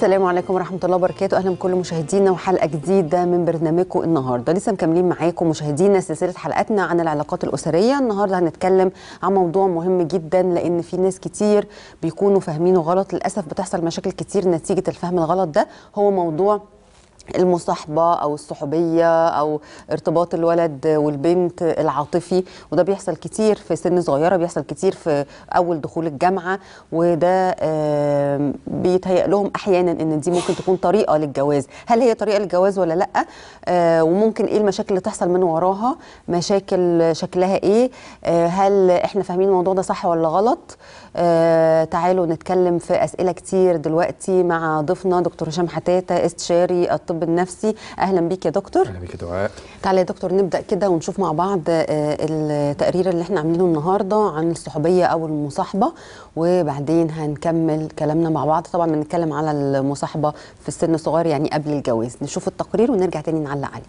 السلام عليكم ورحمة الله وبركاته أهلا بكل مشاهدينا وحلقة جديدة من برنامجكم النهاردة لسه مكملين معاكم مشاهدينا سلسلة حلقاتنا عن العلاقات الأسرية النهاردة هنتكلم عن موضوع مهم جدا لأن في ناس كتير بيكونوا فاهمينه غلط للأسف بتحصل مشاكل كتير نتيجة الفهم الغلط ده هو موضوع المصاحبة أو الصحوبية أو ارتباط الولد والبنت العاطفي وده بيحصل كتير في سن صغيرة بيحصل كتير في أول دخول الجامعة وده آم، بيتهيأ لهم أحيانا إن دي ممكن تكون طريقة للجواز هل هي طريقة للجواز ولا لأ آه، وممكن إيه المشاكل اللي تحصل من وراها مشاكل شكلها إيه آه، هل إحنا فاهمين الموضوع ده صح ولا غلط آه، تعالوا نتكلم في أسئلة كتير دلوقتي مع ضيفنا دكتور هشام حتاتة استشاري الطب النفسي أهلا بيك يا دكتور اهلا بيك يا دعاء تعالى يا دكتور نبدا كده ونشوف مع بعض آه، التقرير اللي احنا عاملينه النهارده عن الصحوبيه او المصاحبه وبعدين هنكمل كلامنا مع بعض طبعا بنتكلم على المصاحبه في السن الصغير يعني قبل الجواز نشوف التقرير ونرجع تاني نعلق عليه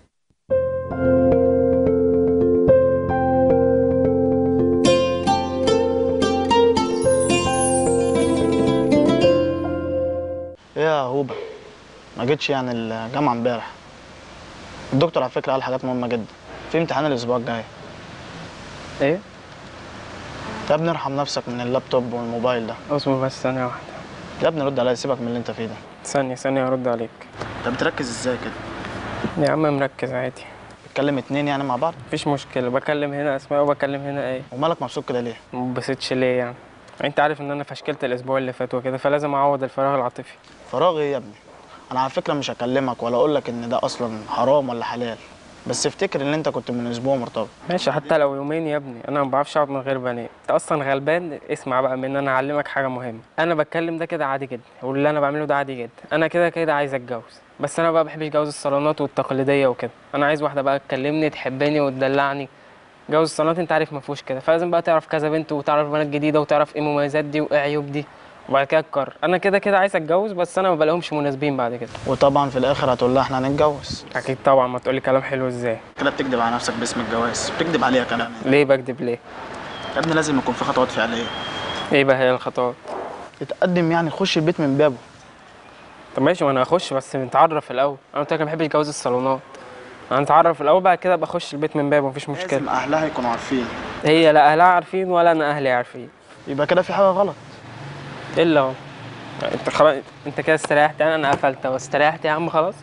ايه يا هوبا ما جيتش يعني الجامعه امبارح الدكتور على فكره قال حاجات مهمه جدا في امتحان الاسبوع الجاي ايه يا ابني ارحم نفسك من اللابتوب والموبايل ده اصبر بس ثانية واحدة يا ابني رد عليا سيبك من اللي انت فيه ده ثانية ثانية هرد عليك انت بتركز ازاي كده يا عم مركز عادي بتكلم اتنين يعني مع بعض مفيش مشكلة بكلم هنا اسماء وبكلم هنا ايه ومالك مبسوط كده ليه مبسطش ليه يعني انت عارف ان انا فشكلت الاسبوع اللي فات وكده فلازم اعوض الفراغ العاطفي فراغ ايه يا ابني انا على فكره مش هكلمك ولا اقول لك ان ده اصلا حرام ولا حلال بس افتكر ان انت كنت من اسبوع مرتبط ماشي حتى لو يومين يا ابني انا ما بعرفش اقعد من غير بنات انت اصلا غلبان اسمع بقى من انا اعلمك حاجه مهمه انا بتكلم ده كده عادي جدا واللي انا بعمله ده عادي جدا انا كده كده عايز اتجوز بس انا بقى بحبش جواز الصالونات والتقليديه وكده انا عايز واحده بقى تكلمني تحبني وتدلعني جواز الصالونات انت عارف ما فيهوش كده فلازم بقى تعرف كذا بنت وتعرف بنات جديده وتعرف ايه مميزات دي وايه عيوب دي وبعد كده تقرر انا كده كده عايز اتجوز بس انا ما بلاقيهمش مناسبين بعد كده وطبعا في الاخر هتقول لها احنا هنتجوز اكيد طبعا ما تقولي كلام حلو ازاي كده بتكذب على نفسك باسم الجواز بتكذب عليها كمان ليه بكذب ليه يا ابني لازم يكون في خطوات فعليه ايه بقى هي الخطوات تتقدم يعني خش البيت من بابه طب ماشي وانا هخش بس نتعرف الاول انا قلت لك أنا ما بحبش جواز الصالونات انا نتعرف الاول بعد كده ابقى اخش البيت من بابه مفيش لازم مشكله اهلها يكونوا عارفين هي لا اهلها عارفين ولا انا اهلي عارفين يبقى كده في حاجه غلط الا هو انت خلاص انت كده استريحت يعني انا قفلت واستريحت يا عم خلاص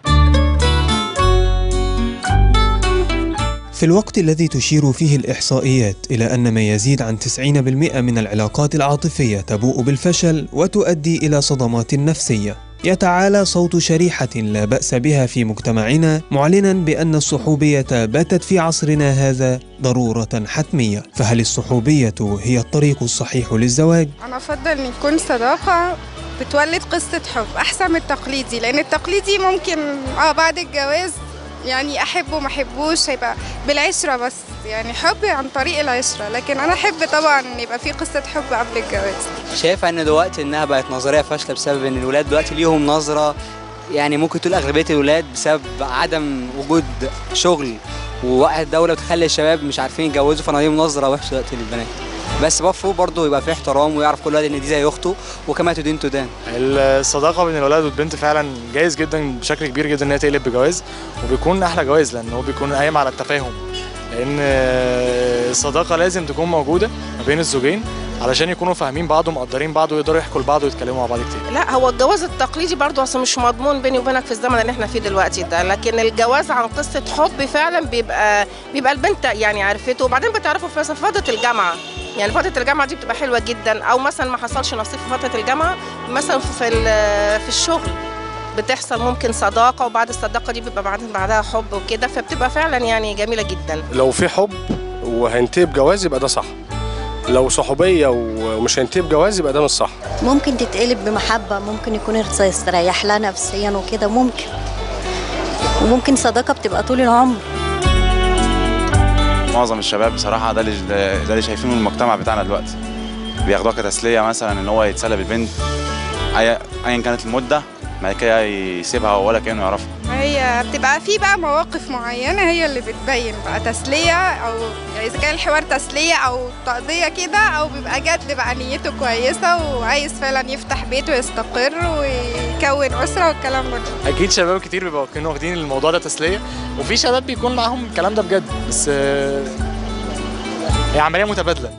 في الوقت الذي تشير فيه الإحصائيات إلى أن ما يزيد عن 90% من العلاقات العاطفية تبوء بالفشل وتؤدي إلى صدمات نفسية يتعالى صوت شريحة لا بأس بها في مجتمعنا معلنا بأن الصحوبية باتت في عصرنا هذا ضرورة حتمية فهل الصحوبية هي الطريق الصحيح للزواج؟ انا افضل ان يكون صداقه بتولد قصه حب احسن من التقليدي لان التقليدي ممكن اه بعد الجواز يعني احبه ما احبوش هيبقى بالعشره بس يعني حب عن طريق العشره لكن انا احب طبعا ان يبقى في قصه حب قبل الجواز شايفه ان دلوقتي انها بقت نظريه فاشله بسبب ان الولاد دلوقتي ليهم نظره يعني ممكن تقول اغلبيه الولاد بسبب عدم وجود شغل ووقت الدوله بتخلي الشباب مش عارفين يتجوزوا فانا ليهم نظره وحشه دلوقتي للبنات بس المفروض برضه يبقى في احترام ويعرف كل واحد ان دي زي اخته وكما تدين تدان الصداقه بين الولد والبنت فعلا جايز جدا بشكل كبير جدا ان هي تقلب بجواز وبيكون احلى جواز لان هو بيكون قايم على التفاهم لان الصداقه لازم تكون موجوده ما بين الزوجين علشان يكونوا فاهمين بعض ومقدرين بعض ويقدروا يحكوا لبعض ويتكلموا مع بعض كتير لا هو الجواز التقليدي برضه اصلا مش مضمون بيني وبينك في الزمن اللي احنا فيه دلوقتي ده لكن الجواز عن قصه حب فعلا بيبقى بيبقى البنت يعني عرفته وبعدين بتعرفوا في فتره الجامعه يعني فتره الجامعه دي بتبقى حلوه جدا او مثلا ما حصلش نصيب في فتره الجامعه مثلا في ال- في الشغل بتحصل ممكن صداقه وبعد الصداقه دي بيبقى بعد بعدها حب وكده فبتبقى فعلا يعني جميله جدا لو في حب وهينتهي بجواز يبقى ده صح لو صحوبيه ومش هينتهي بجواز يبقى ده مش صح ممكن تتقلب بمحبة ممكن يكون يستريح لها نفسيا وكده ممكن وممكن صداقة بتبقى طول العمر معظم الشباب بصراحه ده اللي ده اللي شايفينه من المجتمع بتاعنا دلوقتي بياخدوها كتسليه مثلا ان هو يتسلى بالبنت أي- ايا كانت المده بعد كده يسيبها ولا كانه يعرفها هي هي بتبقى في بقى مواقف معينة هي اللي بتبين بقى تسلية أو يعني إذا كان الحوار تسلية أو تقضية كده أو بيبقى جد بقى نيته كويسة وعايز فعلا يفتح بيت ويستقر ويكون أسرة والكلام ده اكيد شباب كتير بيبقوا كانوا واخدين الموضوع ده تسليه وفي شباب بيكون معاهم الكلام ده بجد بس آه، هي عمليه متبادله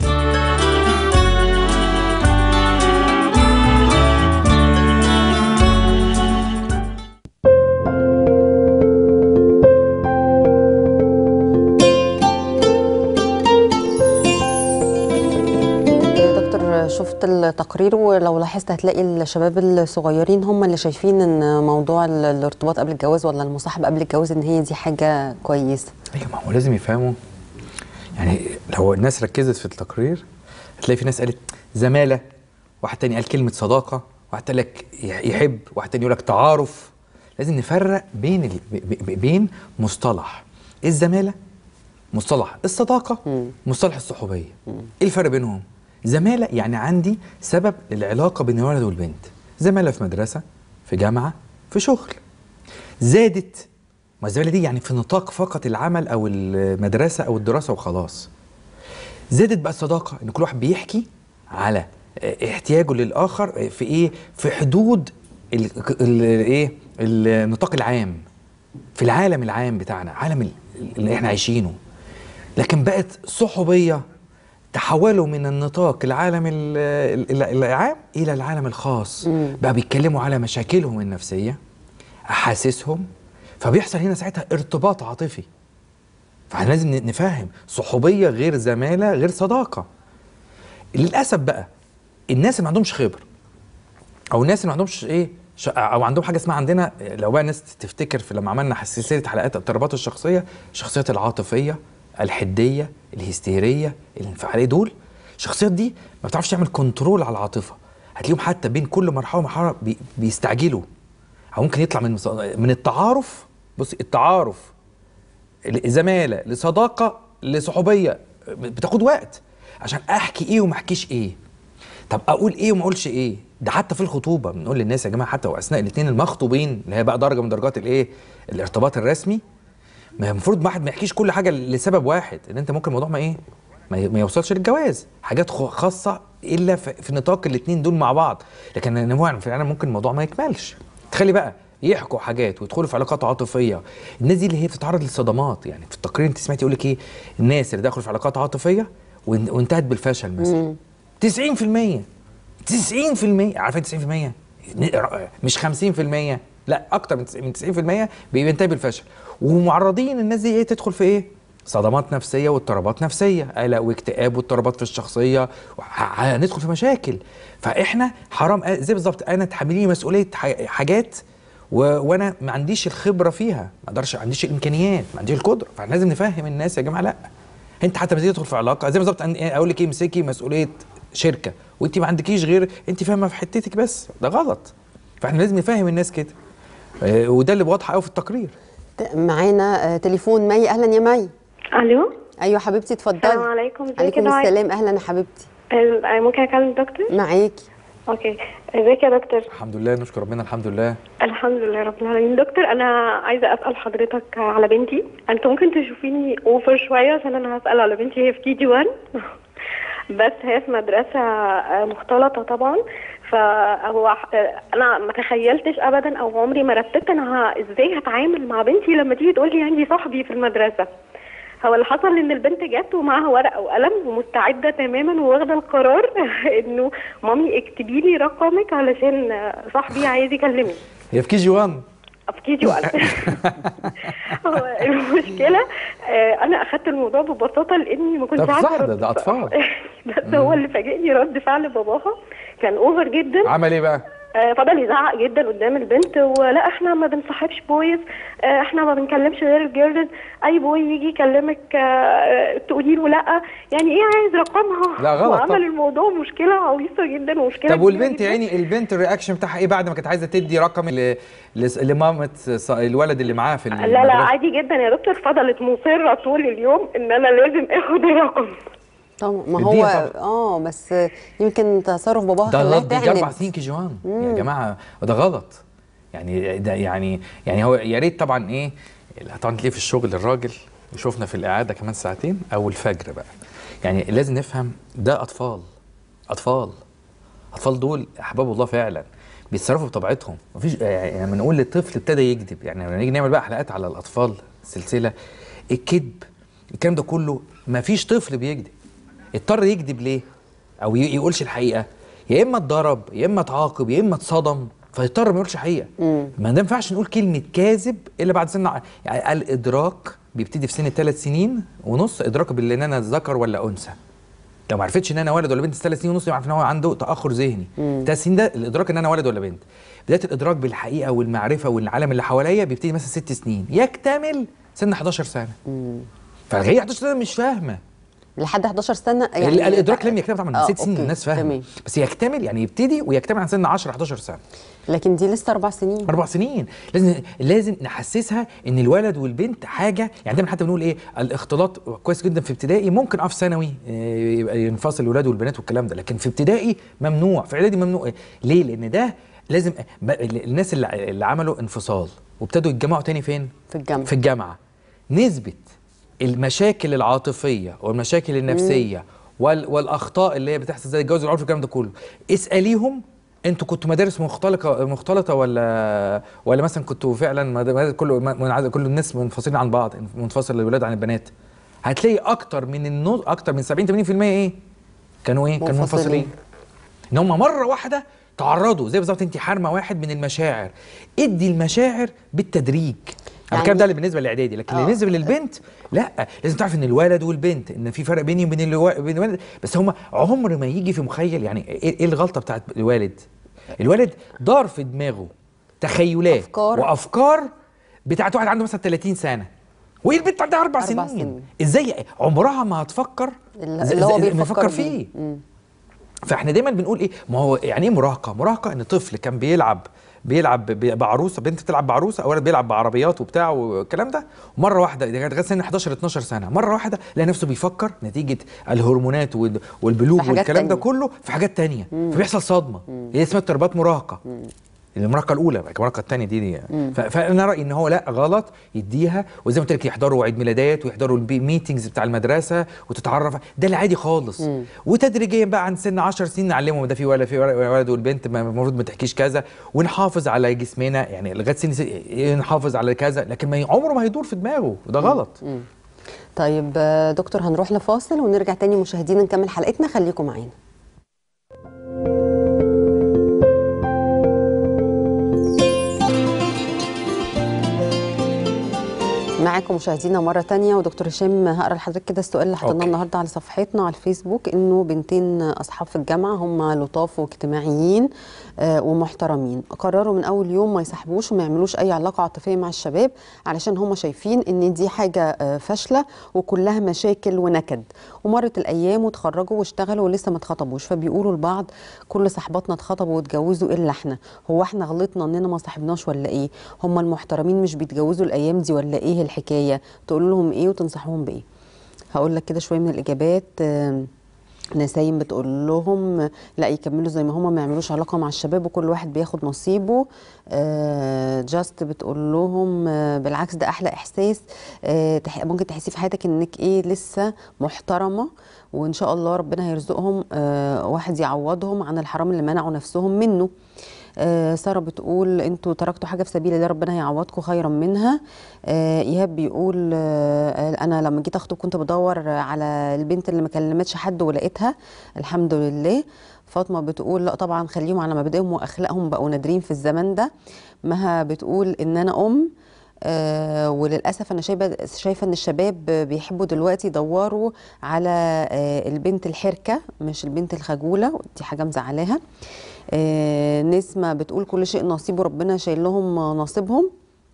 يا دكتور شفت التقرير ولو لاحظت هتلاقي الشباب الصغيرين هم اللي شايفين ان موضوع ال- الارتباط قبل الجواز ولا المصاحبه قبل الجواز ان هي دي حاجه كويسه ايوه ما هو لازم يفهموا يعني لو الناس ركزت في التقرير هتلاقي في ناس قالت زماله واحد تاني قال كلمه صداقه واحد قال لك يح- يحب واحد تاني يقول لك تعارف لازم نفرق بين ال... ب- ب- بين مصطلح الزماله مصطلح الصداقه مصطلح الصحوبيه ايه الفرق بينهم زماله يعني عندي سبب العلاقه بين الولد والبنت زماله في مدرسه في جامعه في شغل زادت ما الزماله دي يعني في نطاق فقط العمل او المدرسه او الدراسه وخلاص زادت بقى الصداقه ان كل واحد بيحكي على اه، احتياجه للاخر اه، في ايه في حدود ال- ال- ايه النطاق العام في العالم العام بتاعنا عالم ال- اللي احنا عايشينه لكن بقت صحوبيه تحولوا من النطاق العالم ال- ال- ال- العام الى العالم الخاص بقى بيتكلموا على مشاكلهم النفسيه احاسيسهم فبيحصل هنا ساعتها ارتباط عاطفي فاحنا لازم ن- نفهم صحوبيه غير زماله غير صداقه للاسف بقى الناس اللي ما عندهمش خبره او الناس اللي ما عندهمش ايه ش- او عندهم حاجه اسمها عندنا لو بقى الناس تفتكر في لما عملنا سلسله حلقات الاضطرابات الشخصيه الشخصيات العاطفيه الحديه الهستيريه الانفعاليه دول الشخصيات دي ما بتعرفش تعمل كنترول على العاطفه هتلاقيهم حتى بين كل مرحله ومرحله بي بيستعجلوا او ممكن يطلع من من التعارف بص التعارف زماله لصداقه لصحوبيه بتاخد وقت عشان احكي ايه وما احكيش ايه طب اقول ايه وما اقولش ايه ده حتى في الخطوبه بنقول للناس يا جماعه حتى واثناء الاثنين المخطوبين اللي هي بقى درجه من درجات الايه الارتباط الرسمي ما هي المفروض واحد ما يحكيش كل حاجه لسبب واحد ان انت ممكن الموضوع ما ايه ما ي- ما يوصلش للجواز حاجات خ- خاصه الا في, في نطاق الاثنين دول مع بعض لكن إن هو فعلا ممكن الموضوع ما يكملش تخلي بقى يحكوا حاجات ويدخلوا في علاقات عاطفيه الناس دي اللي هي بتتعرض للصدمات يعني في التقرير انت سمعتي يقول لك ايه الناس اللي دخلوا في علاقات عاطفيه وان- وانتهت بالفشل مثلا 90% 90% عارفين 90% ن- مش 50% لا اكتر من 90% من 90% بينتهي بالفشل ومعرضين الناس دي ايه تدخل في ايه صدمات نفسيه واضطرابات نفسيه قلق واكتئاب واضطرابات في الشخصيه وح- هندخل في مشاكل فاحنا حرام أ- زي بالظبط انا تحمليني مسؤوليه ح- حاجات و... وانا ما عنديش الخبره فيها ما اقدرش ما عنديش الامكانيات ما عنديش القدره فاحنا لازم نفهم الناس يا جماعه لا انت حتى لما تيجي تدخل في علاقه زي بالظبط أن- اقول لك ايه امسكي مسؤوليه شركه وانت ما عندكيش غير انت فاهمه في حتتك بس ده غلط فاحنا لازم نفهم الناس كده آه، وده اللي واضح قوي في التقرير معانا آه، تليفون مي اهلا يا مي الو ايوه حبيبتي اتفضلي السلام عليكم ازيك يا عليكم دعاء؟ السلام اهلا يا حبيبتي آه، ممكن اكلم الدكتور معاكي اوكي ازيك يا دكتور الحمد لله نشكر ربنا الحمد لله الحمد لله رب العالمين دكتور انا عايزه اسال حضرتك على بنتي انت ممكن تشوفيني اوفر شويه عشان انا هسال على بنتي هي في كي جي 1 بس هي في مدرسه آه، مختلطه طبعا فهو آه، انا ما تخيلتش ابدا او عمري ما رتبت انا ه- ازاي هتعامل مع بنتي لما تيجي تقول لي عندي صاحبي في المدرسه هو اللي حصل ان البنت جت ومعاها ورقه وقلم ومستعده تماما وواخده القرار انه مامي اكتبي لي رقمك علشان آه، صاحبي عايز يكلمني هي في كي جي 1 في كي جي 1 هو المشكله آه، انا اخدت الموضوع ببساطه لاني ما كنتش طب عارفه صح ده أرد. ده اطفال بس هو اللي فاجئني رد فعل باباها كان اوفر جدا عمل ايه بقى؟ آه، فضل يزعق جدا قدام البنت ولا احنا ما بنصاحبش بويز آه، احنا ما بنكلمش غير الجيرلز اي بوي يجي يكلمك آه، تقولي له لا يعني ايه عايز رقمها لا، غلط طبعا. وعمل الموضوع مشكله عويصه جدا ومشكله طب كبيرة والبنت جداً. يا عيني البنت الرياكشن بتاعها ايه بعد ما كانت عايزه تدي رقم ل- ل- لمامه ص- الولد اللي معاها في لا لا المدرسة؟ عادي جدا يا دكتور فضلت مصره طول اليوم ان انا لازم اخد الرقم طبعا ما اديها هو اه بس يمكن تصرف باباها ده خلاها غلط دي تعند اربع سنين كي جي 1 يا جماعه ده غلط يعني ده يعني يعني هو يا ريت طبعا ايه طبعا تلاقيه في الشغل الراجل يشوفنا في الاعاده كمان ساعتين او الفجر بقى يعني لازم نفهم ده اطفال اطفال الاطفال دول احباب الله فعلا بيتصرفوا بطبيعتهم مفيش يعني لما نقول للطفل ابتدى يكذب يعني لما نيجي نعمل بقى حلقات على الاطفال سلسله الكذب الكلام ده كله مفيش طفل بيكذب اضطر يكذب ليه او ي- يقولش الحقيقه يا اما اتضرب يا اما اتعاقب يا اما اتصدم فيضطر ما يقولش حقيقه ما ينفعش نقول كلمه كاذب الا بعد سن ع- يعني الادراك بيبتدي في سن ثلاث سنين ونص ادراك باللي ان انا ذكر ولا انثى لو ما عرفتش ان انا ولد ولا بنت ثلاث سنين ونص يعرف ان هو عنده تاخر ذهني ثلاث سنين ده الادراك ان انا ولد ولا بنت بدايه الادراك بالحقيقه والمعرفه والعالم اللي حواليا بيبتدي مثلا ست سنين يكتمل سن 11 سنه فهي 11 سنه مش فاهمه لحد 11 سنه يعني يعني الادراك لم يكتمل طبعا من آه، ست سنين أوكي، الناس فاهمه تمام. بس يكتمل يعني يبتدي ويكتمل عن سن 10 11 سنه لكن دي لسه اربع سنين اربع سنين لازم لازم نحسسها ان الولد والبنت حاجه يعني دايما حتى بنقول ايه الاختلاط كويس جدا في ابتدائي ممكن اه في ثانوي آه، يبقى ينفصل الولاد والبنات والكلام ده لكن في ابتدائي ممنوع في اعدادي ممنوع ليه لان ده لازم ب- الناس اللي اللي عملوا انفصال وابتدوا يتجمعوا تاني فين في الجامعه في الجامعه نسبه المشاكل العاطفيه والمشاكل النفسيه وال والاخطاء اللي هي بتحصل زي الجواز والعنف والكلام ده كله اساليهم انتوا كنتوا مدارس مختلطه مختلطه ولا ولا مثلا كنتوا فعلا مد- مدارس كله من- كل الناس منفصلين عن بعض منفصل الولاد عن البنات هتلاقي اكتر من النص اكتر من 70 80% ايه كانوا ايه كانوا منفصلين. منفصلين ان هم مره واحده تعرضوا زي بالظبط انت حارمه واحد من المشاعر ادي المشاعر بالتدريج انا يعني- الكلام ده اللي بالنسبه للاعدادي لكن اللي آه. بالنسبه للبنت لا لازم تعرف ان الولد والبنت ان في فرق بيني وبين الوا- بين الولد بس هم عمر ما يجي في مخيل يعني ايه إيه الغلطه بتاعت الوالد الولد دار في دماغه تخيلات أفكار. وافكار بتاعت واحد عنده مثلا 30 سنه وايه البنت عندها اربع أربع سنين. سنين. ازاي عمرها ما هتفكر اللي زي- اللي هو زي- بيفكر بيفكر بيه. فيه مم. فاحنا دايما بنقول ايه ما هو يعني ايه مراهقه مراهقه ان طفل كان بيلعب بيلعب ب- بعروسه بنت بتلعب بعروسه او ولد بيلعب بعربيات وبتاع والكلام ده ومره واحده ده لغايه سن 11 12 سنه مره واحده لقى نفسه بيفكر نتيجه الهرمونات وال- والبلوغ في حاجات والكلام ده تانية. كله في حاجات تانية فبيحصل صدمه هي اسمها اضطرابات مراهقه المراهقه الاولى بقى المراهقه الثانيه دي, دي ف- فانا رايي ان هو لا غلط يديها وزي ما قلت لك يحضروا عيد ميلادات ويحضروا الميتنجز بتاع المدرسه وتتعرف ده العادي خالص وتدريجيا بقى عن سن 10 سنين نعلمهم ده في ولد في ولد والبنت ما- المفروض ما تحكيش كذا ونحافظ على جسمنا يعني لغايه سن س- نحافظ على كذا لكن ما ي- عمره ما هيدور في دماغه وده غلط طيب آه، دكتور هنروح لفاصل ونرجع تاني مشاهدينا نكمل حلقتنا خليكم معانا معاكم مشاهدينا مرة تانية ودكتور هشام هقرا لحضرتك كده السؤال اللي حطيناه أوكي. النهارده على صفحتنا على الفيسبوك انه بنتين اصحاب في الجامعة هم لطاف واجتماعيين آه، ومحترمين قرروا من اول يوم ما يصاحبوش وما يعملوش اي علاقة عاطفية مع الشباب علشان هم شايفين ان دي حاجة آه، فاشلة وكلها مشاكل ونكد ومرت الايام وتخرجوا واشتغلوا ولسه ما اتخطبوش فبيقولوا لبعض كل صاحباتنا اتخطبوا واتجوزوا الا احنا هو احنا غلطنا اننا ما صاحبناش ولا ايه هم المحترمين مش بيتجوزوا الايام دي ولا ايه الحكايه تقول لهم ايه وتنصحهم بايه هقول لك كده شويه من الاجابات آم، نسايم بتقول لهم لا يكملوا زي ما هما ما يعملوش علاقه مع الشباب وكل واحد بياخد نصيبه آه، جاست بتقول لهم آه، بالعكس ده احلى احساس آه، تح- ممكن تحسي في حياتك انك ايه لسه محترمه وان شاء الله ربنا هيرزقهم آه، واحد يعوضهم عن الحرام اللي منعوا نفسهم منه آه، ساره بتقول انتوا تركتوا حاجه في سبيل الله ربنا هيعوضكم خيرا منها آه، ايهاب بيقول آه، انا لما جيت اخطب كنت بدور على البنت اللي ما كلمتش حد ولقيتها الحمد لله فاطمه بتقول لا طبعا خليهم على مبادئهم واخلاقهم بقوا نادرين في الزمن ده مها بتقول ان انا ام آه وللاسف انا شايفه شايفه ان الشباب بيحبوا دلوقتي يدوروا على آه البنت الحركه مش البنت الخجوله دي حاجه مزعلاها آه نسمه بتقول كل شيء نصيب وربنا شايل لهم نصيبهم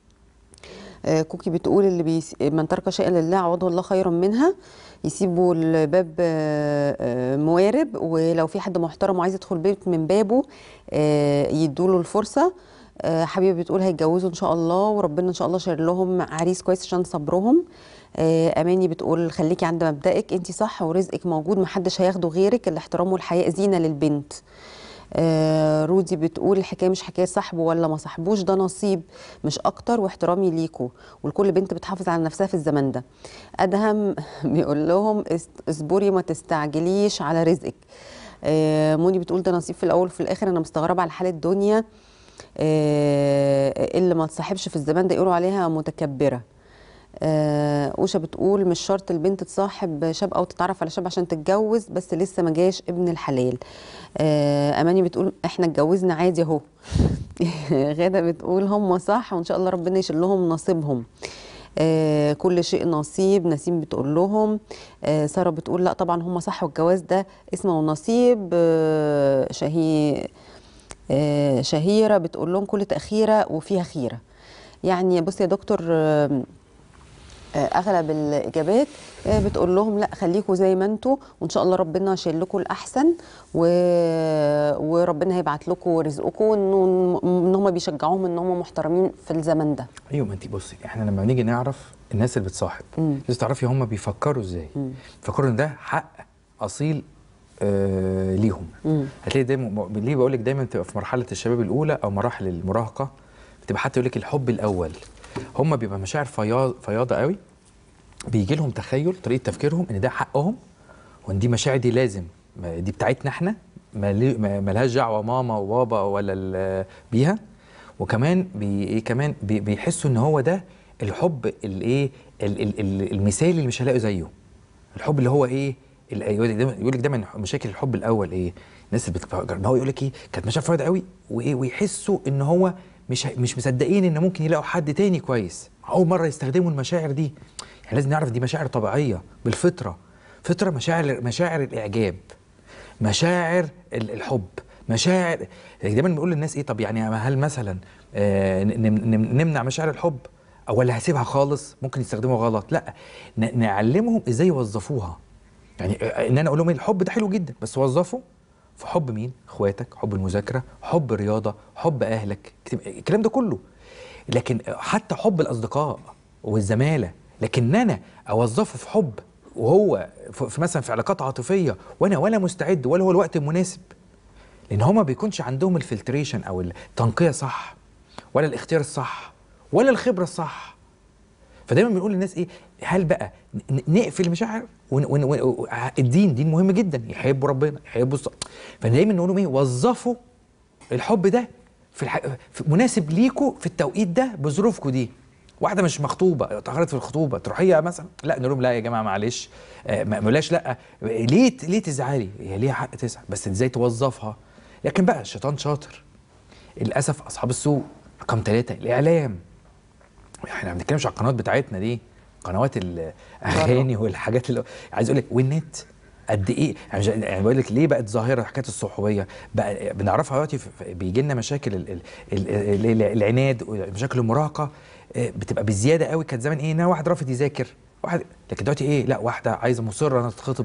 آه، كوكي بتقول اللي بيس... من ترك شيئا لله عوضه الله خيرا منها يسيبوا الباب آه، آه، موارب ولو في حد محترم وعايز يدخل بيت من بابه آه، يدوله الفرصه آه، حبيبه بتقول هيتجوزوا ان شاء الله وربنا ان شاء الله شايل لهم عريس كويس عشان صبرهم آه، اماني بتقول خليكي عند مبدئك انت صح ورزقك موجود محدش هياخده غيرك الاحترام والحياء زينه للبنت آه رودي بتقول الحكايه مش حكايه صاحبه ولا ما صاحبوش ده نصيب مش اكتر واحترامي ليكوا ولكل بنت بتحافظ على نفسها في الزمن ده ادهم بيقول لهم است- اصبري ما تستعجليش على رزقك آه موني بتقول ده نصيب في الاول وفي الاخر انا مستغربه على حال الدنيا آه اللي ما تصاحبش في الزمان ده يقولوا عليها متكبره آه، اوشا بتقول مش شرط البنت تصاحب شاب او تتعرف على شاب عشان تتجوز بس لسه ما جاش ابن الحلال آه، اماني بتقول احنا اتجوزنا عادي اهو غاده بتقول هم صح وان شاء الله ربنا يشيل لهم نصيبهم آه كل شيء نصيب نسيم بتقول لهم آه ساره بتقول لا طبعا هم صح والجواز ده اسمه نصيب آه شهي آه شهيره بتقول لهم كل تاخيره وفيها خيره يعني بص يا دكتور آه آه، اغلب الاجابات آه، بتقول لهم لا خليكم زي ما انتوا وان شاء الله ربنا شايل لكم الاحسن و... وربنا هيبعت لكم رزقكم انه ان هم بيشجعوهم ان هم محترمين في الزمن ده ايوه ما انت بصي احنا لما بنيجي نعرف الناس اللي بتصاحب مم. لازم تعرفي هم بيفكروا ازاي مم. بيفكروا ان ده حق اصيل آه ليهم مم. هتلاقي دايما ليه بقول لك دايما بتبقى في مرحله الشباب الاولى او مراحل المراهقه بتبقى حتى يقول لك الحب الاول هم بيبقى مشاعر فياض فياضه قوي بيجي لهم تخيل طريقه تفكيرهم ان ده حقهم وان دي مشاعر دي لازم ما- دي بتاعتنا احنا ما لي- ما- ملهاش دعوه ماما وبابا ولا ال- بيها وكمان بي إيه كمان بي بيحسوا ان هو ده الحب الايه ال- ال- ال- المثالي اللي مش هلاقي زيه الحب اللي هو ايه ال- يقول لك دايما يقول لك دايما مشاكل الحب الاول ايه الناس اللي بتفكر ان هو يقول لك ايه كانت مشاعر فاضيه قوي وايه ويحسوا ان هو مش ه- مش مصدقين ان ممكن يلاقوا حد تاني كويس اول مره يستخدموا المشاعر دي يعني لازم نعرف دي مشاعر طبيعيه بالفطره فطره مشاعر مشاعر الاعجاب مشاعر ال- الحب مشاعر يعني دايما بنقول للناس ايه طب يعني هل مثلا آه ن- نم- نم- نمنع مشاعر الحب او ولا هسيبها خالص ممكن يستخدموها غلط لا ن- نعلمهم ازاي يوظفوها يعني آه، ان انا اقول لهم إيه، الحب ده حلو جدا بس وظفه في حب مين اخواتك حب المذاكره حب الرياضه حب اهلك كت- الكلام ده كله لكن حتى حب الاصدقاء والزماله لكن انا اوظفه في حب وهو في في مثلا في علاقات عاطفيه وانا ولا مستعد ولا هو الوقت المناسب لان هما ما بيكونش عندهم الفلتريشن او التنقيه صح ولا الاختيار الصح ولا الخبره الصح فدايما بنقول للناس ايه هل بقى ن- نقفل المشاعر ون ون ون الدين دين مهم جدا يحبوا ربنا يحبوا الص... فدايما نقول لهم ايه وظفوا الحب ده في, الح... في مناسب ليكوا في التوقيت ده بظروفكوا دي واحده مش مخطوبه اتاخرت في الخطوبه تروحيها مثلا لا نقول لهم لا يا جماعه معلش آه، ما بلاش لا ليه ت- ليه تزعلي هي ليها حق تزعل بس ازاي توظفها لكن بقى الشيطان شاطر للاسف اصحاب السوق رقم ثلاثة الاعلام احنا ما بنتكلمش على القنوات بتاعتنا دي قنوات الاغاني والحاجات اللي عايز اقول لك والنت قد ايه يعني مش- يعني بقول لك ليه بقت ظاهره حكايه الصحوبيه بقى بنعرفها دلوقتي في- بيجي لنا مشاكل ال ال ال ال العناد ومشاكل المراهقه آه، بتبقى بزياده قوي كانت زمان ايه ان واحد رافض يذاكر واحد لكن دلوقتي ايه لا واحده عايزه مصره انها تتخطب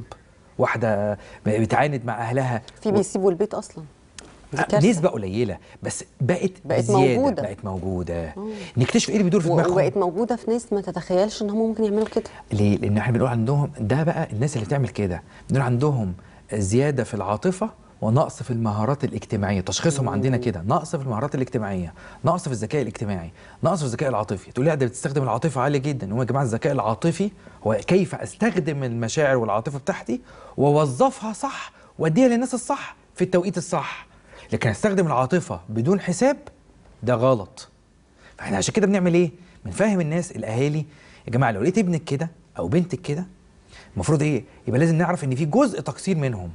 واحده بتعاند مع اهلها في بيسيبوا البيت اصلا دي كارثة. نسبة قليلة بس بقت بقت بزيادة موجودة. بقت موجودة نكتشف ايه اللي بيدور في و- دماغهم وبقت موجوده في ناس ما تتخيلش ان هم ممكن يعملوا كده ليه؟ لأن احنا بنقول عندهم ده بقى الناس اللي بتعمل كده بنقول عندهم زيادة في العاطفة ونقص في المهارات الاجتماعية تشخيصهم عندنا كده نقص في المهارات الاجتماعية نقص في الذكاء الاجتماعي نقص في الذكاء العاطفي تقول لي لا ده بتستخدم العاطفة عالية جدا هو يا جماعة الذكاء العاطفي هو كيف استخدم المشاعر والعاطفة بتاعتي واوظفها صح واديها للناس الصح في التوقيت الصح لكن استخدم العاطفة بدون حساب ده غلط فاحنا عشان كده بنعمل ايه؟ بنفهم الناس الاهالي يا جماعه لو لقيت ابنك كده او بنتك كده المفروض ايه؟ يبقى لازم نعرف ان في جزء تقصير منهم.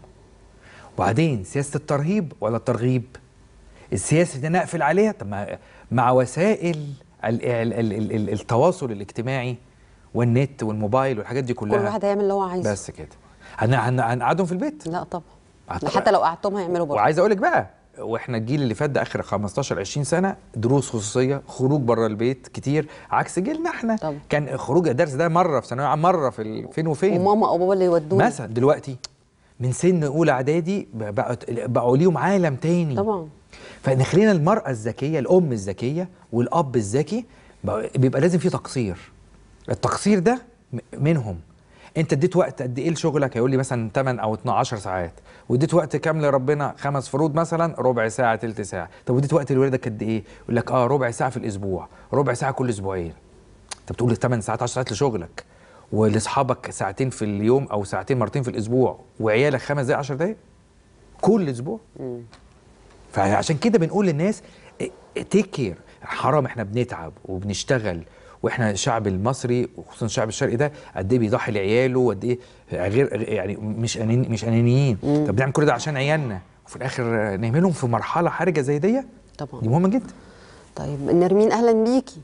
وبعدين سياسه الترهيب ولا الترغيب؟ السياسه دي انا اقفل عليها طب ما- مع وسائل ال ال ال ال ال التواصل الاجتماعي والنت والموبايل والحاجات دي كلها كل واحد هيعمل اللي هو عايزه بس كده هن- هن- هنقعدهم في البيت؟ لا طبعا طبعاً. حتى لو قعدتهم هيعملوا برضه وعايز اقول لك بقى واحنا الجيل اللي فات ده اخر 15 20 سنه دروس خصوصيه خروج بره البيت كتير عكس جيلنا احنا طبعا. كان خروج الدرس ده مره في ثانويه عامه مره في ال- فين وفين وماما او بابا اللي يودونا مثلا دلوقتي من سن اولى اعدادي ب- بقت بقوا ليهم عالم تاني طبعا فنخلينا المراه الذكيه الام الذكيه والاب الذكي بقى- بيبقى لازم في تقصير التقصير ده م- منهم انت اديت وقت قد ايه لشغلك هيقول لي مثلا 8 او 12 ساعات واديت وقت كام لربنا خمس فروض مثلا ربع ساعه تلت ساعه طب واديت وقت لولادك قد ايه يقول لك اه ربع ساعه في الاسبوع ربع ساعه كل اسبوعين انت بتقول 8 ساعات 10 ساعات لشغلك ولاصحابك ساعتين في اليوم او ساعتين مرتين في الاسبوع وعيالك خمس دقائق 10 دقائق كل اسبوع فعشان كده بنقول للناس تيك كير حرام احنا بنتعب وبنشتغل واحنا الشعب المصري وخصوصا الشعب الشرقي ده قد ايه بيضحي لعياله وقد ايه غير يعني مش أناني مش انانيين طب بنعمل كل ده عشان عيالنا وفي الاخر نهملهم في مرحله حرجه زي دي طبعا دي مهمه جدا طيب نرمين اهلا بيكي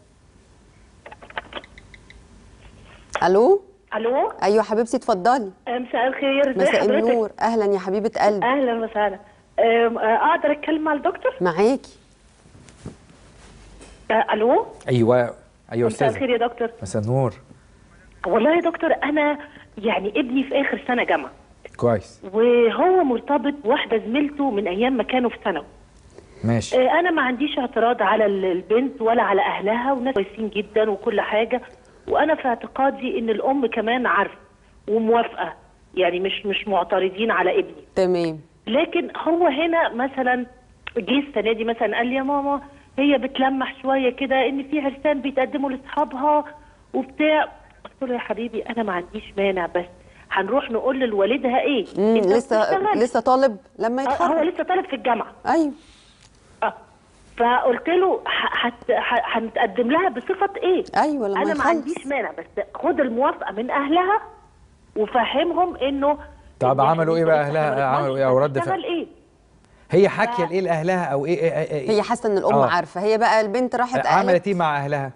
الو الو ايوه حبيبتي اتفضلي مساء الخير ازي مساء حضرتك؟ النور اهلا يا حبيبه قلبي اهلا وسهلا أم، آه، اقدر اتكلم مع الدكتور معاكي آه، الو ايوه ايوه مساء استاذ الخير يا دكتور مساء النور والله يا دكتور انا يعني ابني في اخر سنه جامعه كويس وهو مرتبط بواحده زميلته من ايام ما كانوا في ثانوي ماشي آه، انا ما عنديش اعتراض على ال- البنت ولا على اهلها وناس كويسين جدا وكل حاجه وانا في اعتقادي ان الام كمان عارفه وموافقه يعني مش مش معترضين على ابني تمام لكن هو هنا مثلا جه السنه دي مثلا قال لي يا ماما هي بتلمح شويه كده ان في عرسان بيتقدموا لاصحابها وبتاع قلت له يا حبيبي انا ما عنديش مانع بس هنروح نقول لوالدها ايه مم أنت لسه بتشتغل. لسه طالب لما آه، هو يتخرج لسه طالب في الجامعه ايوه اه فقلت له ح- هت- ح- هنتقدم لها بصفه ايه ايوه لما انا ما يخلص. عنديش مانع بس خد الموافقه من اهلها وفهمهم انه طب عملوا ايه بقى اهلها عملوا ايه او رد تشتغل فعل ايه هي حاكيه لايه لاهلها او ايه, إيه, إيه هي حاسه ان الام آه. عارفه هي بقى البنت راحت قالت عملت ايه مع اهلها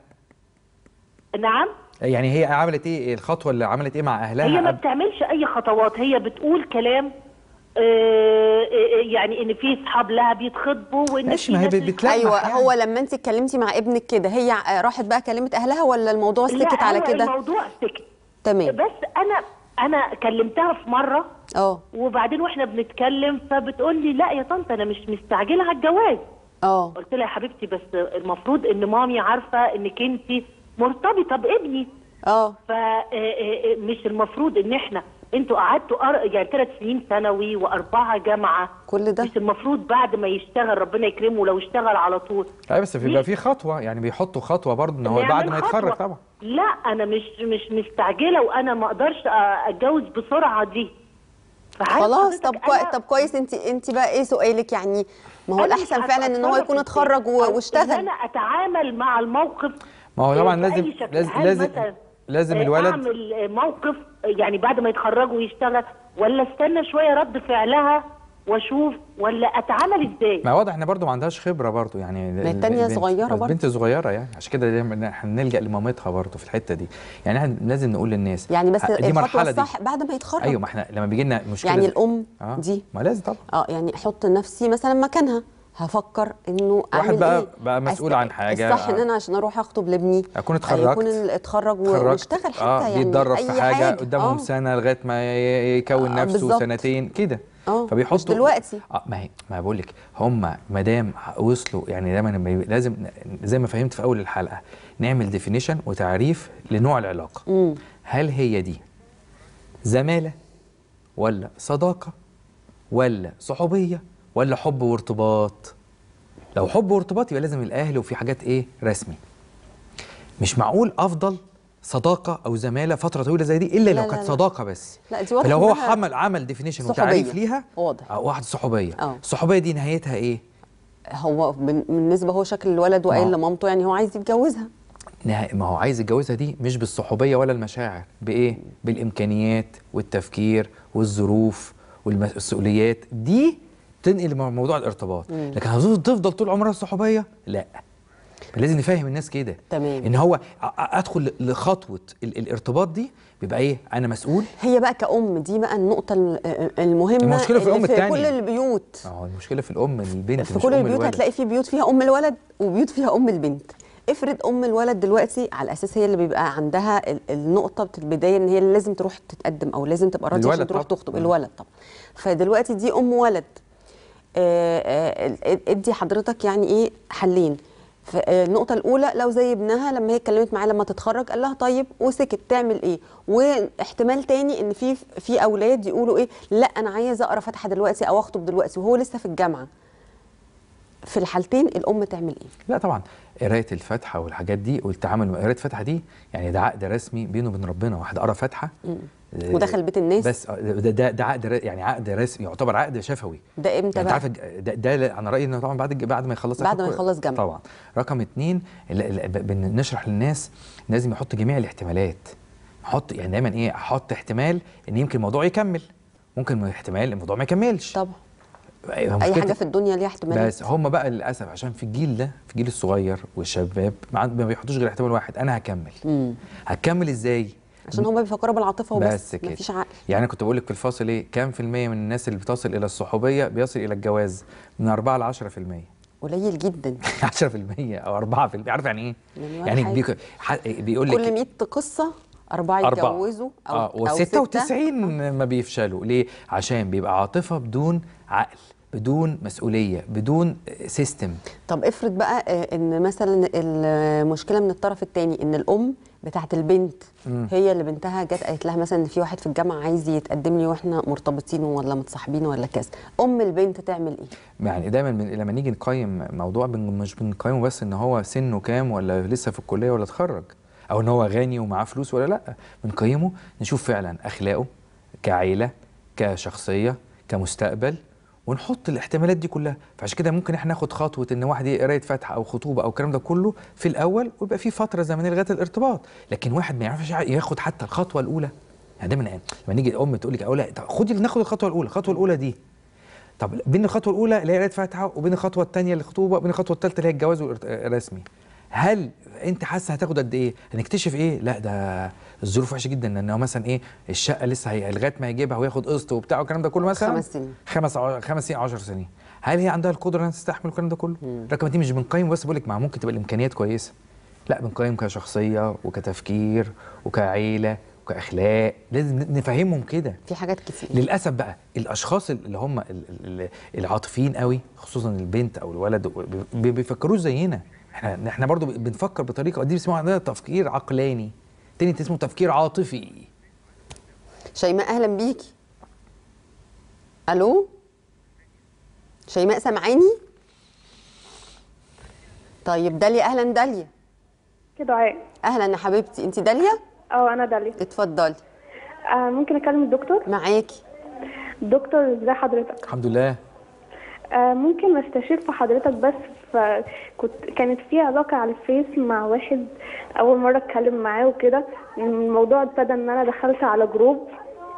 نعم يعني هي عملت ايه الخطوه اللي عملت ايه مع اهلها هي ما قبل- بتعملش اي خطوات هي بتقول كلام آه، آه، يعني ان في اصحاب لها بيتخطبوا وان ماشي، في ما هي ناس بت- بتلمح ايوه يعني. هو لما انت اتكلمتي مع ابنك كده هي ع- راحت بقى كلمت اهلها ولا الموضوع لا، سكت على هو كده الموضوع سكت تمام بس انا انا كلمتها في مره اه وبعدين واحنا بنتكلم فبتقول لي لا يا طنط انا مش مستعجله على الجواز اه قلت لها يا حبيبتي بس المفروض ان مامي عارفه انك انت مرتبطه بابني اه فمش المفروض ان احنا انتوا قعدتوا أر- يعني ثلاث سنين ثانوي واربعه جامعه كل ده مش المفروض بعد ما يشتغل ربنا يكرمه لو اشتغل على طول ايوه بس بيبقى في خطوه يعني بيحطوا خطوه برضه ان هو نعمل بعد ما يتخرج خطوة. طبعا لا انا مش مش مستعجله وانا ما اقدرش أ- اتجوز بسرعه دي فعايز خلاص حضرتك طب كويس طب كويس انت انت بقى ايه سؤالك يعني ما هو أنا مش الاحسن عارفة فعلا ان هو أتصرف يكون إزاي. اتخرج و- أو إن واشتغل انا اتعامل مع الموقف ما هو طبعا بأي لازم شكل. لازم هل لازم مثلاً لازم آه، الولد اعمل آه، موقف آه، يعني بعد ما يتخرج ويشتغل ولا استنى شويه رد فعلها واشوف ولا اتعامل ازاي ما واضح ان برضه ما عندهاش خبره برضه يعني ما التانية البنت- صغيرة برضه. البنت صغيره يعني عشان كده دايما احنا نلجا لمامتها برضه في الحته دي يعني احنا لازم نقول للناس يعني بس دي الخطوه مرحله دي الصح بعد ما يتخرج ايوه ما احنا لما بيجي لنا مشكله يعني زي- الام آه. دي ما لازم طبعا اه يعني احط نفسي مثلا مكانها هفكر انه واحد اعمل بقى ايه بقى مسؤول أست- عن حاجه الصح ان انا عشان اروح اخطب لابني اكون اتخرجت يكون ال- اتخرج و- اتخرجت. واشتغل حتى آه يعني بيتدرب أي في حاجه, قدامهم آه. سنه لغايه ما ي- يكون آه، نفسه بالظبط. سنتين كده اه فبيحطوا مش دلوقتي اه ما هي ما بقول لك هم ما دام وصلوا يعني دايما لما يبقى- لازم زي ما فهمت في اول الحلقه نعمل ديفينيشن وتعريف لنوع العلاقه مم. هل هي دي زماله ولا صداقه ولا صحوبيه ولا حب وارتباط لو حب وارتباط يبقى لازم الاهل وفي حاجات ايه رسمي مش معقول افضل صداقه او زماله فتره طويله زي دي الا لا، لو لا، كانت لا. صداقه بس لا دي واضح فلو هو إنها عمل عمل ديفينيشن صحوبية. وتعريف ليها واضح آه، واحده صحوبيه اه. الصحوبيه دي نهايتها ايه هو بن- بالنسبه هو شكل الولد وقايل ما- لمامته يعني هو عايز يتجوزها نها- ما هو عايز يتجوزها دي مش بالصحوبيه ولا المشاعر بايه بالامكانيات والتفكير والظروف والمسؤوليات دي تنقل مو- موضوع الارتباط مم. لكن هتفضل تفضل طول عمرها الصحوبيه لا لازم نفهم الناس كده تمام ان هو أ- أ- ادخل لخطوه ال- الارتباط دي بيبقى ايه انا مسؤول هي بقى كأم دي بقى النقطة ال- المهمة المشكلة في اللي الأم في التانية. كل البيوت اه المشكله في الام البنت في مش كل أم البيوت الولد. هتلاقي في بيوت فيها ام الولد وبيوت فيها ام البنت افرض ام الولد دلوقتي على اساس هي اللي بيبقى عندها ال- النقطه بتاع البدايه ان هي اللي لازم تروح تتقدم او لازم تبقى راضيه عشان الولد تروح طبعا. تخطب مم. الولد طبعا فدلوقتي دي ام ولد آه، آه، ادي حضرتك يعني ايه حلين فالنقطة الأولى لو زي ابنها لما هي اتكلمت معاه لما تتخرج قال لها طيب وسكت تعمل إيه؟ واحتمال تاني إن في في أولاد يقولوا إيه؟ لا أنا عايزة أقرأ فاتحة دلوقتي أو أخطب دلوقتي وهو لسه في الجامعة. في الحالتين الأم تعمل إيه؟ لا طبعا قرايه الفاتحه والحاجات دي والتعامل مع قرايه الفاتحه دي يعني ده عقد رسمي بينه وبين ربنا واحد قرا فاتحه مم. آه، ودخل بيت الناس بس آه، ده ده, ده عقد ر- يعني عقد رسمي يعتبر عقد شفوي ده إمتى يعني بقى؟ عارف ده, ده ل- انا رايي انه طبعا بعد الج- بعد ما يخلص بعد ما آخر- يخلص جامعة. طبعا رقم اتنين ال- ال- ب- بنشرح للناس لازم يحط جميع الاحتمالات حط يعني دايما ايه احط احتمال ان يمكن الموضوع يكمل ممكن احتمال الموضوع ما يكملش طبعا أي أي حاجة في الدنيا ليها احتمالات بس هم بقى للاسف عشان في الجيل ده في الجيل الصغير والشباب ما عند- ما بيحطوش غير احتمال واحد انا هكمل مم. هكمل ازاي عشان هم بيفكروا بالعاطفة وبس بس كده مفيش عقل يعني انا كنت بقول لك في الفاصل ايه كام في المية من الناس اللي بتصل الى الصحوبيه بيصل الى الجواز من 4 ل 10% قليل جدا 10% او 4% عارف يعني ايه؟ يعني ولا يعني حاجة. بيك- ح- بيقول كل لك 100 قصة أربعة أربعة. يتجوزوا أو اه أو ستة. و96 ما بيفشلوا ليه؟ عشان بيبقى عاطفه بدون عقل بدون مسؤوليه بدون سيستم طب افرض بقى آه، ان مثلا المشكله من الطرف الثاني ان الام بتاعت البنت مم. هي اللي بنتها جت قالت لها مثلا ان في واحد في الجامعه عايز يتقدم لي واحنا مرتبطين ولا متصاحبين ولا كذا ام البنت تعمل ايه يعني دايما من لما نيجي نقيم موضوع بن مش بنقيمه بس ان هو سنه كام ولا لسه في الكليه ولا اتخرج او ان هو غني ومعاه فلوس ولا لا بنقيمه نشوف فعلا اخلاقه كعيله كشخصيه كمستقبل ونحط الاحتمالات دي كلها فعشان كده ممكن احنا ناخد خطوه ان واحد ايه قرايه فاتحه او خطوبه او الكلام ده كله في الاول ويبقى في فتره زمنيه لغايه الارتباط لكن واحد ما يعرفش ياخد حتى الخطوه الاولى يعني دايما لما نيجي الام تقول لك اقول طب خدي ناخد الخطوه الاولى الخطوه الاولى دي طب بين الخطوه الاولى اللي هي قرايه فاتحه وبين الخطوه الثانيه الخطوبه وبين الخطوه الثالثه اللي هي الجواز والارت- الرسمي هل انت حاسه هتاخد قد ايه هنكتشف ايه لا ده الظروف وحشه جدا لان هو مثلا ايه الشقه لسه هي لغايه ما يجيبها وياخد قسط وبتاع والكلام ده كله مثلا خمس سنين. خمس ع- خمس سنين 10 سنين هل هي عندها القدره انها تستحمل الكلام ده كله رقم اتنين مش بنقيم بس بقول لك مع ممكن تبقى الامكانيات كويسه لا بنقيم كشخصيه وكتفكير وكعيله وكاخلاق لازم نفهمهم كده في حاجات كتير للاسف بقى الاشخاص اللي هم ال- ال- ال- العاطفيين قوي خصوصا البنت او الولد ما بيفكروش زينا احنا احنا برضو بنفكر بطريقه دي بيسموها عندنا تفكير عقلاني تاني اسمه تفكير عاطفي شيماء اهلا بيكي الو شيماء سامعاني طيب داليا اهلا داليا كده عاي اهلا يا حبيبتي انت داليا اه انا داليا اتفضلي آه ممكن اكلم الدكتور معاكي دكتور ازي حضرتك الحمد لله آه ممكن استشير في حضرتك بس فكنت كانت في علاقة على الفيس مع واحد أول مرة أتكلم معاه وكده الموضوع ابتدى إن أنا دخلت على جروب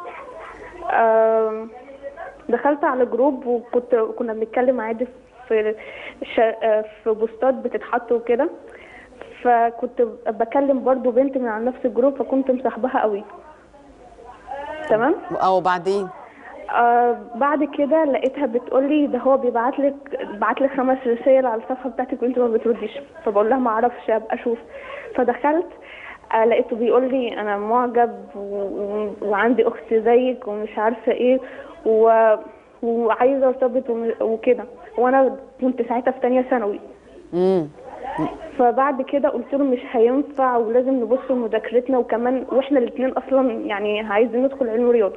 آه دخلت على جروب وكنت كنا بنتكلم عادي في شا آه، في بوستات بتتحط وكده فكنت بكلم برضو بنت من على نفس الجروب فكنت مصاحباها قوي تمام او بعدين آه بعد كده لقيتها بتقولي ده هو بيبعت لك بعت لي خمس رسائل على الصفحه بتاعتك وانت ما بترديش فبقول لها ما اعرفش ابقى اشوف فدخلت آه لقيته بيقول لي انا معجب و... و... وعندي اخت زيك ومش عارفه ايه و... وعايزه ارتبط وم- وكده وانا كنت ساعتها في تانية ثانوي امم فبعد كده قلت له مش هينفع ولازم نبص لمذاكرتنا وكمان واحنا الاثنين اصلا يعني عايزين ندخل علم رياضه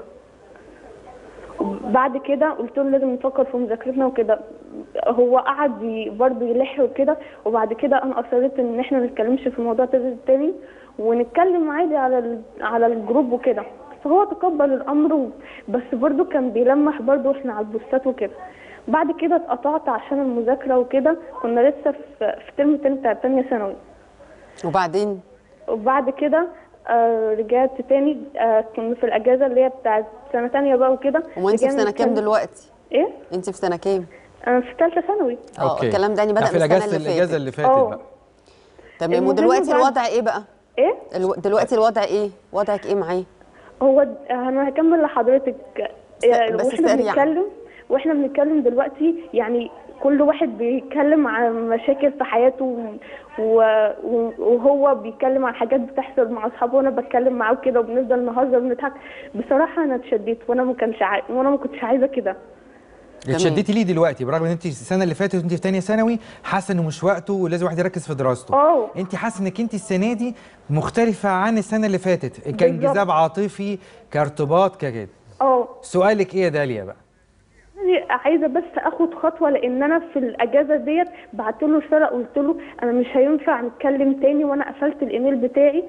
بعد كده قلت له لازم نفكر في مذاكرتنا وكده هو قعد ي- برضه يلح وكده وبعد كده انا اصريت ان احنا ما نتكلمش في الموضوع ده تاني ونتكلم عادي على ال- على الجروب وكده فهو تقبل الامر و- بس برضه كان بيلمح برضه احنا على البوستات وكده بعد كده اتقطعت عشان المذاكره وكده كنا لسه في في ترم تاني بتاع تانية ثانوي وبعدين وبعد كده آه رجعت تاني آه كنا في الاجازه اللي هي بتاعت سنه تانية بقى وكده هو انت في رجعنا سنه كام نتكلم- دلوقتي ايه انت في سنه كام انا في ثالثه ثانوي اه الكلام ده يعني بدا في من السنه الاجازه اللي الاجازه فاتت اللي فاتت اه. بقى تمام المهم ودلوقتي بعد- الوضع ايه بقى ايه الو... دلوقتي الوضع ايه وضعك ايه معاه هو د- انا هكمل لحضرتك يعني بس واحنا سريع. بنتكلم واحنا بنتكلم دلوقتي يعني كل واحد بيتكلم عن مشاكل في حياته و- و- وهو بيتكلم عن حاجات بتحصل مع اصحابه وانا بتكلم معاه كده وبنفضل نهزر ونضحك بصراحه انا اتشديت وانا ما كانش عاي... وانا ما كنتش عايزه كده اتشدتي ليه دلوقتي برغم ان انت السنه اللي فاتت وانت في ثانيه ثانوي حاسه انه مش وقته ولازم واحد يركز في دراسته اه انت حاسه انك انت السنه دي مختلفه عن السنه اللي فاتت كانجذاب عاطفي كارتباط ككده اه سؤالك ايه يا داليا بقى عايزه بس اخد خطوه لان انا في الاجازه ديت بعت له رساله قلت له انا مش هينفع نتكلم تاني وانا قفلت الايميل بتاعي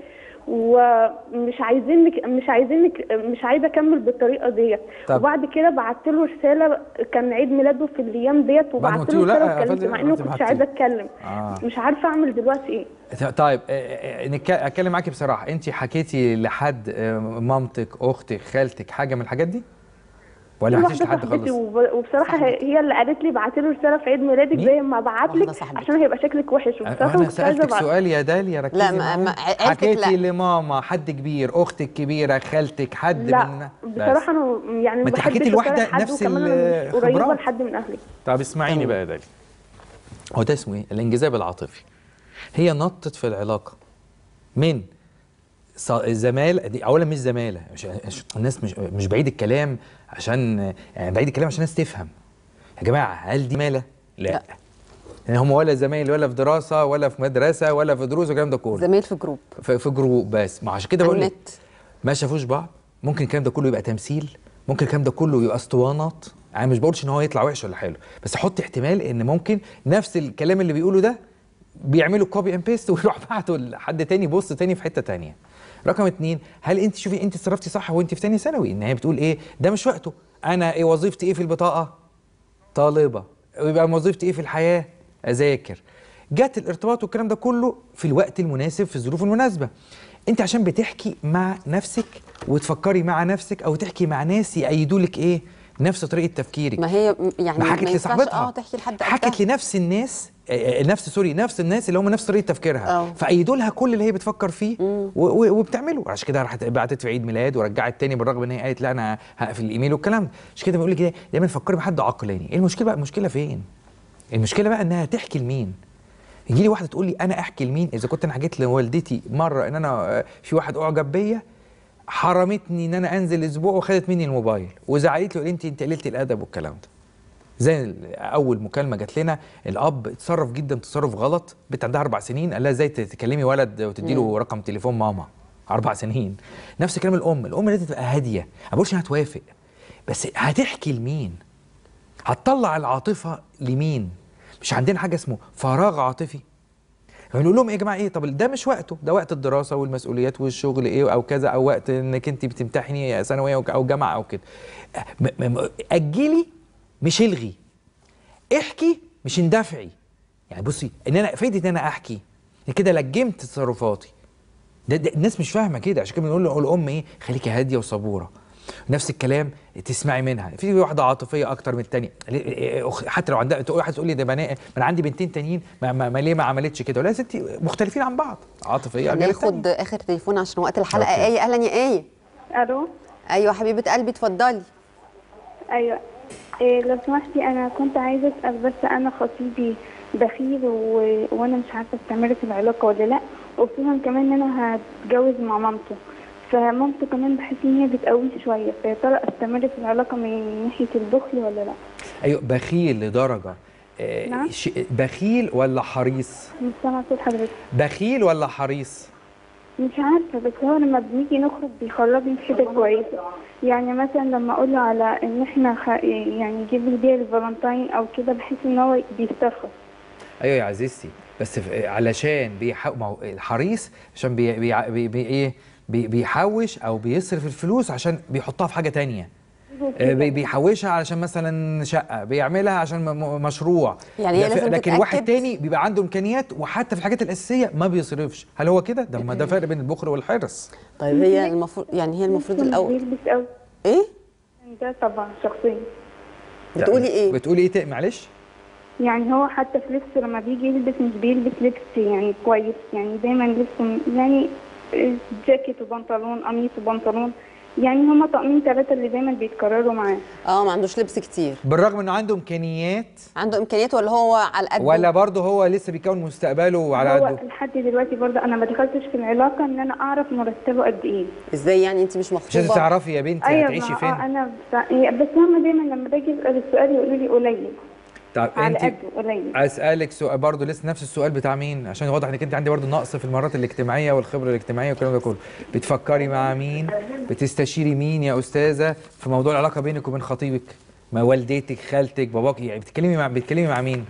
ومش عايزينك مش عايزينك مش عايزه اكمل بالطريقه ديت طب. وبعد كده بعت له رساله كان عيد ميلاده في الايام ديت بعد ما وبعت قلت له له لا، رساله واتكلمت قفلت- مع انه قلت كنتش بعتي. عايزه اتكلم آه. مش عارفه اعمل دلوقتي ايه طيب آه، آه، نتك- اتكلم معاكي بصراحه انت حكيتي لحد آه، مامتك اختك خالتك حاجه من الحاجات دي ولا في ما حكيتيش واحده لحد صاحبتي خالص وب- وبصراحه هي هي اللي قالت لي بعتي له رساله في عيد ميلادك زي ما بعت لك عشان هيبقى شكلك وحش وبصراحه انا ما كنتش عايزه سالتك ابعت سؤال يا داليا ركزي لا، ما- معايا. ما- عيلتك حكيتي لا. لماما حد كبير اختك كبيره خالتك حد من لا بصراحه انا يعني ما ما انت بحبش حكيتي لواحدة أصارح حد نفس وكمان أنا مش قريبه الخبرات. لحد من اهلي طب اسمعيني بقى يا داليا هو ده اسمه ايه؟ الانجذاب العاطفي هي نطت في العلاقه من ص- زمالة دي اولا مش زماله مش مش- الناس مش مش بعيد الكلام عشان يعني بعيد الكلام عشان الناس تفهم يا جماعه هل دي ماله؟ لا, لا. يعني هم ولا زمايل ولا في دراسه ولا في مدرسه ولا في دروس والكلام ده كله زمايل في جروب في, في جروب بس ما عشان كده على بقول لك النت. ما شافوش بعض ممكن الكلام ده كله يبقى تمثيل ممكن الكلام ده كله يبقى اسطوانات انا مش بقولش ان هو يطلع وحش ولا حلو بس حط احتمال ان ممكن نفس الكلام اللي بيقوله ده بيعملوا كوبي اند بيست ويروح بعته لحد تاني بص تاني في حته تانيه رقم اتنين هل انت شوفي انت اتصرفتي صح وانت في تاني ثانوي ان هي بتقول ايه ده مش وقته انا ايه وظيفتي ايه في البطاقه طالبه ويبقى وظيفتي ايه في الحياه اذاكر جت الارتباط والكلام ده كله في الوقت المناسب في الظروف المناسبه انت عشان بتحكي مع نفسك وتفكري مع نفسك او تحكي مع ناس يأيدوا لك ايه نفس طريقه تفكيرك ما هي م- يعني ما حكت ينفعش لصاحبتها اه تحكي لحد حكت قدها. لنفس الناس آه، آه، نفس سوري نفس الناس اللي هم نفس طريقه تفكيرها آه. فايدوا لها كل اللي هي بتفكر فيه و- و- وبتعمله عشان كده راحت بعتت في عيد ميلاد ورجعت تاني بالرغم ان هي قالت لا انا هقفل الايميل والكلام ده عشان كده بقول لك ايه دايما فكري بحد عقلاني ايه المشكله بقى المشكله فين المشكله بقى انها تحكي لمين يجي لي واحده تقول لي انا احكي لمين اذا كنت انا حكيت لوالدتي مره ان انا آه، في واحد اعجب بيا حرمتني ان انا انزل اسبوع وخدت مني الموبايل وزعلت لي انت انت قليله الادب والكلام ده زي ال- اول مكالمه جات لنا الاب اتصرف جدا تصرف غلط بنت عندها اربع سنين قال لها ازاي تكلمي ولد وتدي له مم. رقم تليفون ماما اربع سنين نفس كلام الام الام لازم تبقى هاديه ما بقولش انها توافق بس هتحكي لمين هتطلع العاطفه لمين مش عندنا حاجه اسمه فراغ عاطفي نقول لهم ايه يا جماعه ايه طب ده مش وقته ده وقت الدراسه والمسؤوليات والشغل ايه او كذا او وقت انك انت بتمتحني ثانويه او جامعه او كده م- م- اجلي مش الغي احكي مش اندفعي يعني بصي ان انا فايده ان انا احكي إن كده لجمت تصرفاتي ده, ده الناس مش فاهمه كده عشان كده بنقول له- الام ايه خليكي هاديه وصبوره نفس الكلام تسمعي منها في واحده عاطفيه اكتر من الثانيه حتى لو عندها تقول واحد تقول لي ده بنا... ما انا عندي بنتين تانيين ما, ما, ما ليه ما عملتش كده ولا يا ستي مختلفين عن بعض عاطفيه غير التانية. هناخد اخر تليفون عشان وقت الحلقه أوكي. ايه اهلا يا ايه الو ايوه حبيبه قلبي اتفضلي ايوه إيه لو سمحتي انا كنت عايزه اسال بس انا خطيبي بخيل و... وانا مش عارفه استمر في العلاقه ولا لا وخصوصا كمان ان انا هتجوز مع مامته فمامته كمان بحس ان هي بتقويه شويه فيا ترى استمر في العلاقه من ناحيه البخل ولا لا ايوه بخيل لدرجه آه، نعم. ش- بخيل ولا حريص مش سامعه صوت حضرتك بخيل ولا حريص مش عارفه بس هو لما بنيجي نخرج بيخرجني في حته كويسه يعني مثلا لما اقول له على ان احنا خ... يعني يجيب لي هديه للفالنتاين او كده بحس ان هو بيسترخص ايوه يا عزيزتي بس في علشان بيحو... ما هو الحريص عشان بي... بي... بي... بي... ايه بي... بيحوش او بيصرف الفلوس عشان بيحطها في حاجه تانية آه، بي- بيحوشها علشان مثلا شقه بيعملها عشان م- م- مشروع يعني هي ده ف- لازم لكن واحد تتأكد. تاني بيبقى عنده امكانيات وحتى في الحاجات الاساسيه ما بيصرفش هل هو كده ده ما ده فرق بين البخل والحرص طيب هي المفروض يعني هي المفروض الاول بيلبس قوي ايه ده طبعا شخصيا بتقولي ايه بتقولي ايه تق- معلش يعني هو حتى في لبس لما بيجي يلبس مش بيلبس لبس يعني كويس يعني دايما لبسه م- يعني جاكيت وبنطلون قميص وبنطلون يعني هما طقمين ثلاثة اللي دايما بيتكرروا معاه اه ما عندوش لبس كتير بالرغم انه عنده امكانيات عنده امكانيات ولا هو على قد ولا برضه هو لسه بيكون مستقبله على هو قده لحد دلوقتي برضه انا ما دخلتش في العلاقة ان انا اعرف مرتبه قد ايه ازاي يعني انت مش مش لازم مخطوبه تعرفي يا بنتي هتعيشي ما- فين اه انا بس, بس هما دايما لما باجي اسال السؤال يقولوا لي قليل طب على انت قده قليل اسالك سؤال برضه لسه نفس السؤال بتاع مين عشان واضح انك انت عندي برضه نقص في المهارات الاجتماعيه والخبره الاجتماعيه والكلام ده كله بتفكري مع مين بتستشيري مين يا استاذه في موضوع العلاقه بينك وبين خطيبك ما والدتك خالتك باباك يعني بتتكلمي مع بتتكلمي مع مين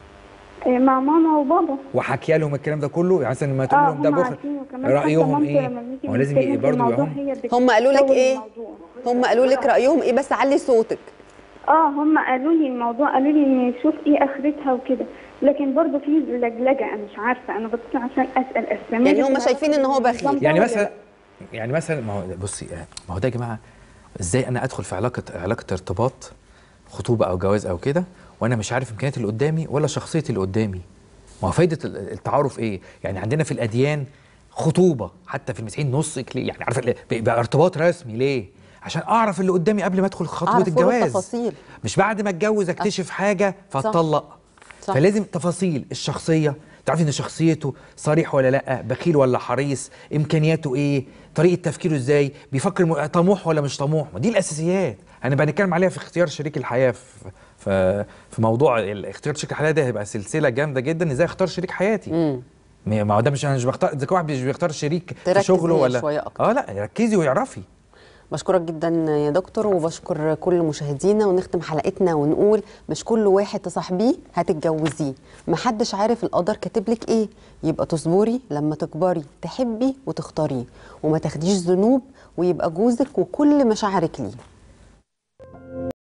إيه، مع ماما وبابا وحكي لهم الكلام ده كله يعني مثلا لما تقول اه لهم ده هم بخل عارفين وكمان حتى رايهم مامته ايه لما بنيجي ما هو لازم نتكلم ي- في برضه الموضوع يبقى هم هي هم قالوا لك بتطول ايه الموضوع. هم قالوا لك رايهم ايه بس علي صوتك اه هم قالوا لي الموضوع قالوا لي ان شوف ايه اخرتها وكده لكن برضه في لجلجه انا مش عارفه انا بتصل عشان اسال استمر يعني هم شايفين ان هو بخيل يعني مثلا يعني مثلا ما هو بصي ما هو ده يا جماعه ازاي انا ادخل في علاقه علاقه ارتباط خطوبه او جواز او كده وانا مش عارف امكانيات اللي قدامي ولا شخصيه اللي قدامي ما هو فايده ال- التعارف ايه يعني عندنا في الاديان خطوبه حتى في المسيحيين نص إكليل يعني عارفه بقى ارتباط رسمي ليه عشان اعرف اللي قدامي قبل ما ادخل خطوه أعرف كل الجواز التفاصيل. مش بعد ما اتجوز اكتشف حاجه فاتطلق صح. فلازم تفاصيل الشخصيه تعرفي ان شخصيته صريح ولا لا بخيل ولا حريص امكانياته ايه طريقه تفكيره ازاي بيفكر م- طموح ولا مش طموح ما دي الاساسيات هنبقى نتكلم عليها في اختيار شريك الحياه في في, في موضوع ال- اختيار شريك الحياه ده هيبقى سلسله جامده جدا ازاي اختار شريك حياتي ما ما هو ده مش انا مش بختار اذا كل واحد مش بيختار شريك في تركز شغله هي ولا شوية أكتر. اه لا ركزي واعرفي بشكرك جدا يا دكتور وبشكر كل مشاهدينا ونختم حلقتنا ونقول مش كل واحد تصاحبيه هتتجوزيه محدش عارف القدر كاتب لك ايه يبقى تصبري لما تكبري تحبي وتختاريه وما تاخديش ذنوب ويبقى جوزك وكل مشاعرك ليه